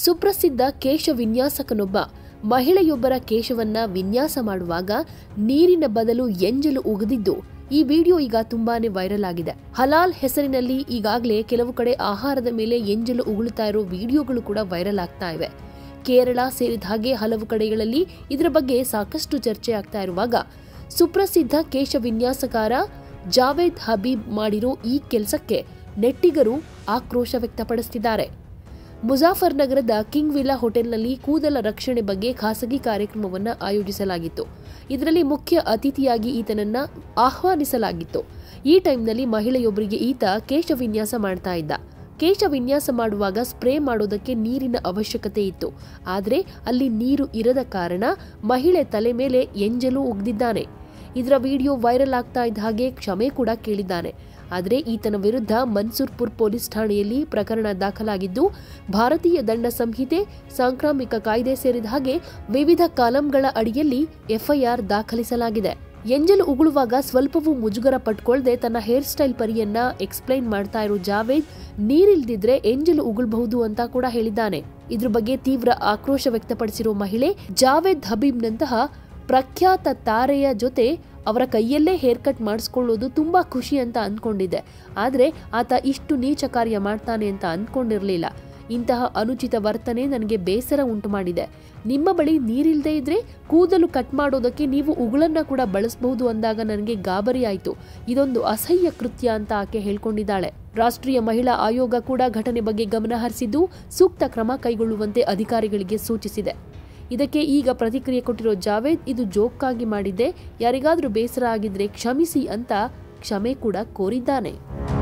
ಸುಪ್ರಸಿದ್ಧ ಕೇಶ ವಿನ್ಯಾಸಕನೊಬ್ಬ ಮಹಿಳೆಯೊಬ್ಬರ ಕೇಶವನ್ನ ವಿನ್ಯಾಸ ಮಾಡುವಾಗ ನೀರಿನ ಬದಲು ಎಂಜಲು ಉಗಿದಿದ್ದು ಈ ವಿಡಿಯೋ ಈಗ ತುಂಬಾನೇ ವೈರಲ್ ಆಗಿದೆ ಹಲಾಲ್ ಹೆಸರಿನಲ್ಲಿ ಈಗಾಗಲೇ ಕೆಲವು ಕಡೆ ಆಹಾರದ ಮೇಲೆ ಎಂಜಲು ಉಗುಳುತ್ತಾ ಇರೋ ವಿಡಿಯೋಗಳು ಕೂಡ ವೈರಲ್ ಆಗ್ತಾ ಇವೆ ಕೇರಳ ಸೇರಿದ ಹಾಗೆ ಹಲವು ಕಡೆಗಳಲ್ಲಿ ಇದರ ಬಗ್ಗೆ ಸಾಕಷ್ಟು ಚರ್ಚೆ ಆಗ್ತಾ ಇರುವಾಗ ಸುಪ್ರಸಿದ್ಧ ಕೇಶ ವಿನ್ಯಾಸಕಾರ ಜಾವೇದ್ ಹಬೀಬ್ ಮಾಡಿರೋ ಈ ಕೆಲಸಕ್ಕೆ ನೆಟ್ಟಿಗರು ಆಕ್ರೋಶ ವ್ಯಕ್ತಪಡಿಸುತ್ತಿದ್ದಾರೆ ಮುಜಾಫರ್ ನಗರದ ಕಿಂಗ್ ವಿಲ್ಲಾ ಹೋಟೆಲ್ನಲ್ಲಿ ಕೂದಲ ರಕ್ಷಣೆ ಬಗ್ಗೆ ಖಾಸಗಿ ಕಾರ್ಯಕ್ರಮವನ್ನು ಆಯೋಜಿಸಲಾಗಿತ್ತು ಇದರಲ್ಲಿ ಮುಖ್ಯ ಅತಿಥಿಯಾಗಿ ಈತನನ್ನ ಆಹ್ವಾನಿಸಲಾಗಿತ್ತು ಈ ಟೈಮ್ನಲ್ಲಿ ಮಹಿಳೆಯೊಬ್ಬರಿಗೆ ಈತ ಕೇಶ ವಿನ್ಯಾಸ ಮಾಡ್ತಾ ಇದ್ದ ಕೇಶ ವಿನ್ಯಾಸ ಮಾಡುವಾಗ ಸ್ಪ್ರೇ ಮಾಡೋದಕ್ಕೆ ನೀರಿನ ಅವಶ್ಯಕತೆ ಇತ್ತು ಆದರೆ ಅಲ್ಲಿ ನೀರು ಇರದ ಕಾರಣ ಮಹಿಳೆ ತಲೆ ಮೇಲೆ ಎಂಜಲು ಉಗ್ದಿದ್ದಾನೆ ಇದರ ವಿಡಿಯೋ ವೈರಲ್ ಆಗ್ತಾ ಇದ್ದ ಹಾಗೆ ಕ್ಷಮೆ ಕೂಡ ಕೇಳಿದ್ದಾನೆ ಆದರೆ ಈತನ ವಿರುದ್ಧ ಮನ್ಸೂರ್ಪುರ್ ಪೊಲೀಸ್ ಠಾಣೆಯಲ್ಲಿ ಪ್ರಕರಣ ದಾಖಲಾಗಿದ್ದು ಭಾರತೀಯ ದಂಡ ಸಂಹಿತೆ ಸಾಂಕ್ರಾಮಿಕ ಕಾಯ್ದೆ ಸೇರಿದ ಹಾಗೆ ವಿವಿಧ ಕಾಲಂಗಳ ಅಡಿಯಲ್ಲಿ ಎಫ್ಐಆರ್ ದಾಖಲಿಸಲಾಗಿದೆ ಎಂಜಲು ಉಗುಳುವಾಗ ಸ್ವಲ್ಪವೂ ಮುಜುಗರ ಪಟ್ಕೊಳ್ದೆ ತನ್ನ ಹೇರ್ ಸ್ಟೈಲ್ ಪರಿಯನ್ನ ಎಕ್ಸ್ಪ್ಲೈನ್ ಮಾಡ್ತಾ ಇರೋ ಜಾವೇದ್ ನೀರಿಲ್ದಿದ್ರೆ ಎಂಜಲು ಉಗುಳ್ಬಹುದು ಅಂತ ಕೂಡ ಹೇಳಿದ್ದಾನೆ ಇದ್ರ ಬಗ್ಗೆ ತೀವ್ರ ಆಕ್ರೋಶ ವ್ಯಕ್ತಪಡಿಸಿರೋ ಮಹಿಳೆ ಜಾವೇದ್ ಹಬೀಬ್ನಂತಹ ಪ್ರಖ್ಯಾತ ತಾರೆಯ ಜೊತೆ ಅವರ ಕೈಯಲ್ಲೇ ಹೇರ್ ಕಟ್ ಮಾಡಿಸ್ಕೊಳ್ಳೋದು ತುಂಬಾ ಖುಷಿ ಅಂತ ಅನ್ಕೊಂಡಿದ್ದೆ ಆದರೆ ಆತ ಇಷ್ಟು ನೀಚ ಕಾರ್ಯ ಮಾಡ್ತಾನೆ ಅಂತ ಅನ್ಕೊಂಡಿರ್ಲಿಲ್ಲ ಇಂತಹ ಅನುಚಿತ ವರ್ತನೆ ನನಗೆ ಬೇಸರ ಉಂಟು ಮಾಡಿದೆ ನಿಮ್ಮ ಬಳಿ ನೀರಿಲ್ದೇ ಇದ್ರೆ ಕೂದಲು ಕಟ್ ಮಾಡೋದಕ್ಕೆ ನೀವು ಉಗುಳನ್ನ ಕೂಡ ಬಳಸಬಹುದು ಅಂದಾಗ ನನಗೆ ಗಾಬರಿ ಆಯಿತು ಇದೊಂದು ಅಸಹ್ಯ ಕೃತ್ಯ ಅಂತ ಆಕೆ ಹೇಳ್ಕೊಂಡಿದ್ದಾಳೆ ರಾಷ್ಟ್ರೀಯ ಮಹಿಳಾ ಆಯೋಗ ಕೂಡ ಘಟನೆ ಬಗ್ಗೆ ಗಮನ ಹರಿಸಿದ್ದು ಸೂಕ್ತ ಕ್ರಮ ಕೈಗೊಳ್ಳುವಂತೆ ಅಧಿಕಾರಿಗಳಿಗೆ ಸೂಚಿಸಿದೆ ಇದಕ್ಕೆ ಈಗ ಪ್ರತಿಕ್ರಿಯೆ ಕೊಟ್ಟಿರೋ ಜಾವೇದ್ ಇದು ಜೋಕ್ಕಾಗಿ ಮಾಡಿದ್ದೆ ಯಾರಿಗಾದ್ರೂ ಬೇಸರ ಆಗಿದ್ರೆ ಕ್ಷಮಿಸಿ ಅಂತ ಕ್ಷಮೆ ಕೂಡ ಕೋರಿದ್ದಾನೆ